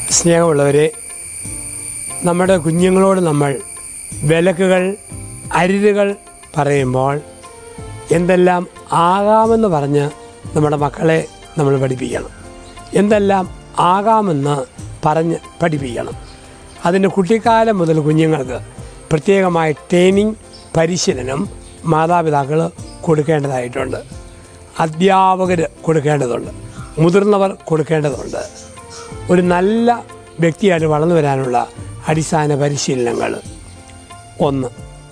സ്നേഹമുള്ളവരെ നമ്മുടെ കുഞ്ഞുങ്ങളോട് നമ്മൾ വിലക്കുകൾ അരുതുകൾ പറയുമ്പോൾ എന്തെല്ലാം ആകാമെന്ന് പറഞ്ഞ് നമ്മുടെ മക്കളെ നമ്മൾ പഠിപ്പിക്കണം എന്തെല്ലാം ആകാമെന്ന് പറഞ്ഞ് പഠിപ്പിക്കണം അതിൻ്റെ കുട്ടിക്കാലം മുതൽ കുഞ്ഞുങ്ങൾക്ക് പ്രത്യേകമായ ട്രെയിനിങ് പരിശീലനം മാതാപിതാക്കൾ കൊടുക്കേണ്ടതായിട്ടുണ്ട് അധ്യാപകർ കൊടുക്കേണ്ടതുണ്ട് മുതിർന്നവർ കൊടുക്കേണ്ടതുണ്ട് ഒരു നല്ല വ്യക്തിയായിട്ട് വളർന്നു വരാനുള്ള അടിസ്ഥാന പരിശീലനങ്ങൾ ഒന്ന്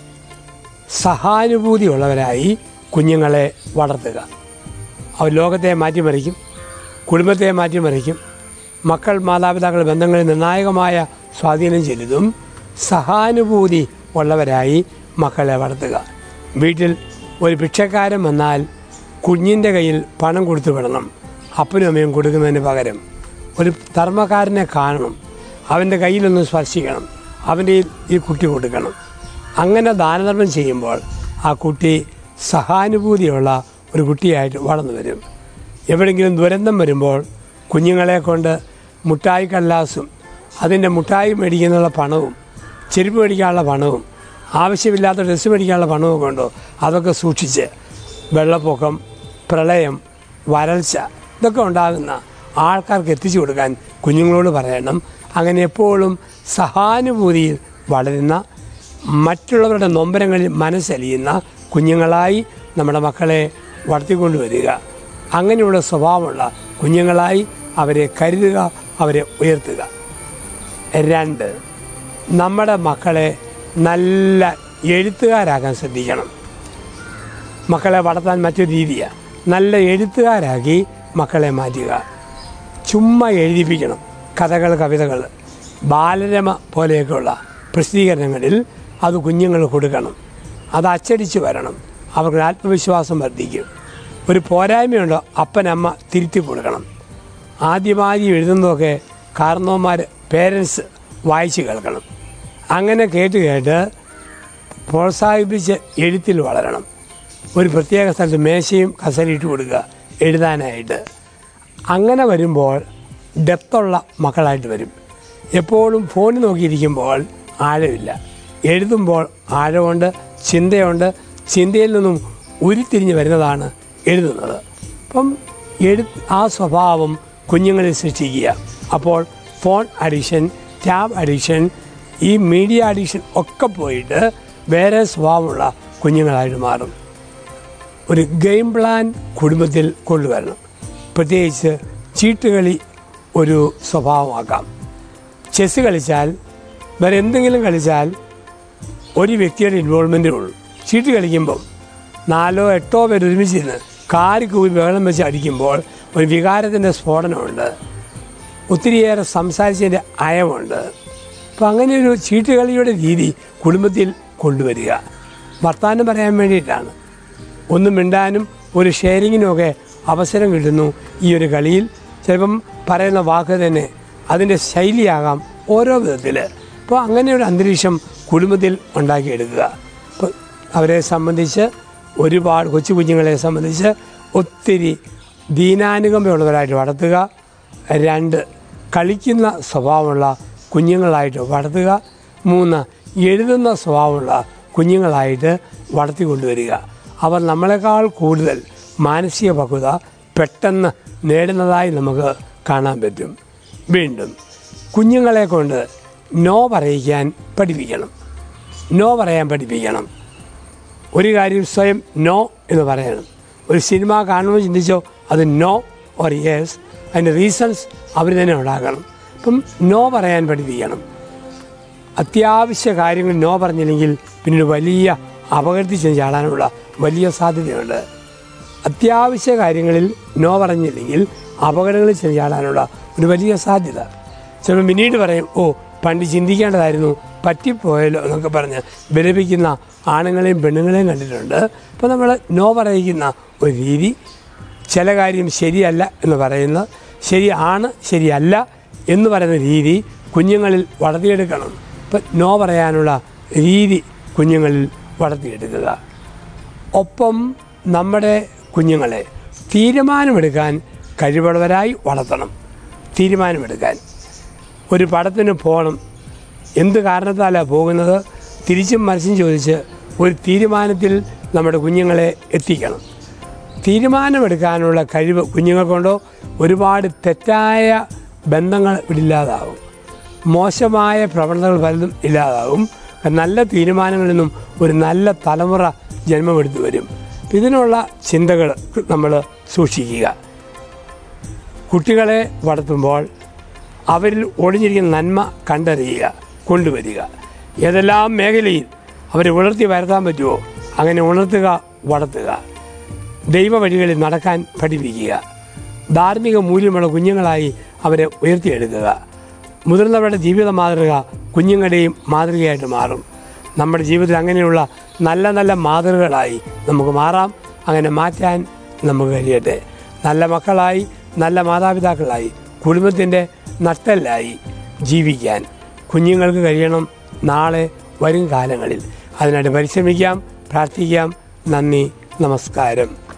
സഹാനുഭൂതിയുള്ളവരായി കുഞ്ഞുങ്ങളെ വളർത്തുക അവർ ലോകത്തെ മാറ്റിമറിക്കും കുടുംബത്തെ മാറ്റിമറിക്കും മക്കൾ മാതാപിതാക്കൾ ബന്ധങ്ങളിൽ നിർണായകമായ സ്വാധീനം ചെലുത്തും സഹാനുഭൂതി ഉള്ളവരായി മക്കളെ വളർത്തുക വീട്ടിൽ ഒരു ഭിക്ഷക്കാരൻ വന്നാൽ കുഞ്ഞിൻ്റെ കയ്യിൽ പണം കൊടുത്തു വിടണം അപ്പനും അമ്മയും കൊടുക്കുന്നതിന് പകരം ഒരു ധർമ്മക്കാരനെ കാണണം അവൻ്റെ കയ്യിലൊന്ന് സ്പർശിക്കണം അവൻ്റെ ഈ കുട്ടി കൊടുക്കണം അങ്ങനെ ദാനധർമ്മം ചെയ്യുമ്പോൾ ആ കുട്ടി സഹാനുഭൂതിയുള്ള ഒരു കുട്ടിയായിട്ട് വളർന്നു വരും എവിടെയെങ്കിലും ദുരന്തം വരുമ്പോൾ കുഞ്ഞുങ്ങളെ കൊണ്ട് മുട്ടായി കടലാസും അതിൻ്റെ മുട്ടായി മേടിക്കാനുള്ള പണവും ചെരുപ്പ് മേടിക്കാനുള്ള പണവും ആവശ്യമില്ലാത്ത ഡ്രസ്സ് മേടിക്കാനുള്ള പണവും കൊണ്ടോ അതൊക്കെ സൂക്ഷിച്ച് വെള്ളപ്പൊക്കം പ്രളയം വരൾച്ച ഇതൊക്കെ ഉണ്ടാകുന്ന ആൾക്കാർക്ക് എത്തിച്ചു കൊടുക്കാൻ കുഞ്ഞുങ്ങളോട് പറയണം അങ്ങനെ എപ്പോഴും സഹാനുഭൂതിയിൽ വളരുന്ന മറ്റുള്ളവരുടെ നൊമ്പരങ്ങളിൽ മനസ്സലിയുന്ന കുഞ്ഞുങ്ങളായി നമ്മുടെ മക്കളെ വളർത്തിക്കൊണ്ടുവരിക അങ്ങനെയുള്ള സ്വഭാവമുള്ള കുഞ്ഞുങ്ങളായി അവരെ കരുതുക അവരെ ഉയർത്തുക രണ്ട് നമ്മുടെ മക്കളെ നല്ല എഴുത്തുകാരാകാൻ ശ്രദ്ധിക്കണം മക്കളെ വളർത്താൻ മറ്റൊരു രീതിയാണ് നല്ല എഴുത്തുകാരാക്കി മക്കളെ മാറ്റുക ചുമ്മാ എഴുതിപ്പിക്കണം കഥകൾ കവിതകൾ ബാലരമ പോലെയൊക്കെയുള്ള പ്രസിദ്ധീകരണങ്ങളിൽ അത് കുഞ്ഞുങ്ങൾ കൊടുക്കണം അത് അച്ചടിച്ച് വരണം അവർക്ക് ആത്മവിശ്വാസം വർദ്ധിക്കും ഒരു പോരായ്മയുണ്ടോ അപ്പനമ്മ തിരുത്തി കൊടുക്കണം ആദ്യമാദ്യം എഴുതുന്നതൊക്കെ കാരണവന്മാർ പേരൻസ് വായിച്ച് കേൾക്കണം അങ്ങനെ കേട്ട് കേട്ട് പ്രോത്സാഹിപ്പിച്ച് എഴുത്തിൽ വളരണം ഒരു പ്രത്യേക സ്ഥലത്ത് മേശയും കസലിട്ട് കൊടുക്കുക എഴുതാനായിട്ട് അങ്ങനെ വരുമ്പോൾ ഡെപ്തുള്ള മക്കളായിട്ട് വരും എപ്പോഴും ഫോണിൽ നോക്കിയിരിക്കുമ്പോൾ ആഴമില്ല എഴുതുമ്പോൾ ആഴമുണ്ട് ചിന്തയുണ്ട് ചിന്തയിൽ നിന്നും ഉരുത്തിരിഞ്ഞ് വരുന്നതാണ് എഴുതുന്നത് അപ്പം എഴു ആ സ്വഭാവം കുഞ്ഞുങ്ങളിൽ സൃഷ്ടിക്കുക അപ്പോൾ ഫോൺ അഡിക്ഷൻ ടാബ് അഡിക്ഷൻ ഈ മീഡിയ അഡിക്ഷൻ ഒക്കെ പോയിട്ട് വേറെ സ്വഭാവമുള്ള കുഞ്ഞുങ്ങളായിട്ട് മാറും ഒരു ഗെയിം പ്ലാൻ കുടുംബത്തിൽ കൊണ്ടുവരണം പ്രത്യേകിച്ച് ചീട്ടുകളി ഒരു സ്വഭാവമാക്കാം ചെസ് കളിച്ചാൽ വേറെ എന്തെങ്കിലും കളിച്ചാൽ ഒരു വ്യക്തിയുടെ ഇൻവോൾവ്മെൻറ്റേ ഉള്ളൂ ചീട്ട് കളിക്കുമ്പം നാലോ എട്ടോ പേര് ഒരുമിച്ചിരുന്ന് കാരി കൂവി ബഹളം വെച്ച് അടിക്കുമ്പോൾ ഒരു വികാരത്തിൻ്റെ സ്ഫോടനമുണ്ട് ഒത്തിരിയേറെ സംസാരിച്ചതിൻ്റെ അയമുണ്ട് അപ്പോൾ അങ്ങനെ ഒരു ചീട്ടുകളിയുടെ രീതി കുടുംബത്തിൽ കൊണ്ടുവരിക വർത്തമാനം പറയാൻ വേണ്ടിയിട്ടാണ് ഒന്നും മിണ്ടാനും ഒരു ഷെയറിങ്ങിനും ഒക്കെ അവസരം കിട്ടുന്നു ഈ ഒരു കളിയിൽ ചിലപ്പം പറയുന്ന വാക്ക് തന്നെ അതിൻ്റെ ശൈലിയാകാം ഓരോ വിധത്തിൽ അപ്പോൾ അങ്ങനെ ഒരു അന്തരീക്ഷം കുടുംബത്തിൽ ഉണ്ടാക്കിയെടുക്കുക അപ്പോൾ അവരെ സംബന്ധിച്ച് ഒരുപാട് കൊച്ചു കുഞ്ഞുങ്ങളെ സംബന്ധിച്ച് ഒത്തിരി ദീനാനുകമ്പയുള്ളവരായിട്ട് വളർത്തുക രണ്ട് കളിക്കുന്ന സ്വഭാവമുള്ള കുഞ്ഞുങ്ങളായിട്ട് വളർത്തുക മൂന്ന് എഴുതുന്ന സ്വഭാവമുള്ള കുഞ്ഞുങ്ങളായിട്ട് വളർത്തിക്കൊണ്ടുവരിക അവർ നമ്മളെക്കാൾ കൂടുതൽ മാനസിക പക്വത പെട്ടെന്ന് നേടുന്നതായി നമുക്ക് കാണാൻ പറ്റും വീണ്ടും കുഞ്ഞുങ്ങളെ കൊണ്ട് നോ പറയിക്കാൻ പഠിപ്പിക്കണം നോ പറയാൻ പഠിപ്പിക്കണം ഒരു കാര്യം സ്വയം നോ എന്ന് പറയണം ഒരു സിനിമ കാണുമ്പോൾ ചിന്തിച്ചോ അത് നോ ഓർ യെസ് അതിൻ്റെ റീസൺസ് അവർ തന്നെ ഉണ്ടാക്കണം അപ്പം നോ പറയാൻ പഠിപ്പിക്കണം അത്യാവശ്യ കാര്യങ്ങൾ നോ പറഞ്ഞില്ലെങ്കിൽ പിന്നീട് വലിയ അപകടത്തിൽ ചെന്ന് ചാടാനുള്ള വലിയ സാധ്യതയുണ്ട് അത്യാവശ്യ കാര്യങ്ങളിൽ നോ പറഞ്ഞില്ലെങ്കിൽ അപകടങ്ങളിൽ ചെന്ന് ചാടാനുള്ള ഒരു വലിയ സാധ്യത ചിലപ്പോൾ പിന്നീട് പറയും ഓ പണ്ട് ചിന്തിക്കേണ്ടതായിരുന്നു പറ്റിപ്പോയല്ലോ എന്നൊക്കെ പറഞ്ഞ് വിലപിക്കുന്ന ആണുങ്ങളെയും പെണ്ണുങ്ങളെയും കണ്ടിട്ടുണ്ട് അപ്പോൾ നമ്മൾ നോ പറയിക്കുന്ന ഒരു രീതി ചില കാര്യം ശരിയല്ല എന്ന് പറയുന്ന ശരിയാണ് ശരിയല്ല എന്ന് പറയുന്ന രീതി കുഞ്ഞുങ്ങളിൽ വളർത്തിയെടുക്കണം ഇപ്പം നോ പറയാനുള്ള രീതി കുഞ്ഞുങ്ങളിൽ വളർത്തിയെടുക്കുക ഒപ്പം നമ്മുടെ കുഞ്ഞുങ്ങളെ തീരുമാനമെടുക്കാൻ കഴിവുള്ളവരായി വളർത്തണം തീരുമാനമെടുക്കാൻ ഒരു പടത്തിന് പോകണം എന്ത് കാരണത്താലാണ് പോകുന്നത് തിരിച്ചും മറിച്ചും ചോദിച്ച് ഒരു തീരുമാനത്തിൽ നമ്മുടെ കുഞ്ഞുങ്ങളെ എത്തിക്കണം തീരുമാനമെടുക്കാനുള്ള കഴിവ് കുഞ്ഞുങ്ങൾക്കുണ്ടോ ഒരുപാട് തെറ്റായ ബന്ധങ്ങൾ ഇല്ലാതാവും മോശമായ പ്രവണതകൾ പലതും ഇല്ലാതാവും നല്ല തീരുമാനങ്ങളിൽ നിന്നും ഒരു നല്ല തലമുറ ജന്മമെടുത്തു വരും ഇതിനുള്ള ചിന്തകൾ നമ്മൾ സൂക്ഷിക്കുക കുട്ടികളെ വളർത്തുമ്പോൾ അവരിൽ ഒളിഞ്ഞിരിക്കുന്ന നന്മ കണ്ടറിയുക കൊണ്ടുവരിക ഏതെല്ലാം മേഖലയിൽ അവരെ ഉണർത്തി വരുത്താൻ പറ്റുമോ അങ്ങനെ ഉണർത്തുക വളർത്തുക ദൈവ വഴികളിൽ നടക്കാൻ പഠിപ്പിക്കുക ധാർമ്മിക മൂല്യമുള്ള കുഞ്ഞുങ്ങളായി അവരെ ഉയർത്തിയെടുക്കുക മുതിർന്നവരുടെ ജീവിത മാതൃക കുഞ്ഞുങ്ങളുടെയും മാതൃകയായിട്ട് മാറും നമ്മുടെ ജീവിതത്തിൽ അങ്ങനെയുള്ള നല്ല നല്ല മാതൃകകളായി നമുക്ക് മാറാം അങ്ങനെ മാറ്റാൻ നമുക്ക് കഴിയട്ടെ നല്ല മക്കളായി നല്ല മാതാപിതാക്കളായി കുടുംബത്തിൻ്റെ നട്ടലായി ജീവിക്കാൻ കുഞ്ഞുങ്ങൾക്ക് കഴിയണം നാളെ വരും കാലങ്ങളിൽ അതിനായിട്ട് പരിശ്രമിക്കാം പ്രാർത്ഥിക്കാം നന്ദി നമസ്കാരം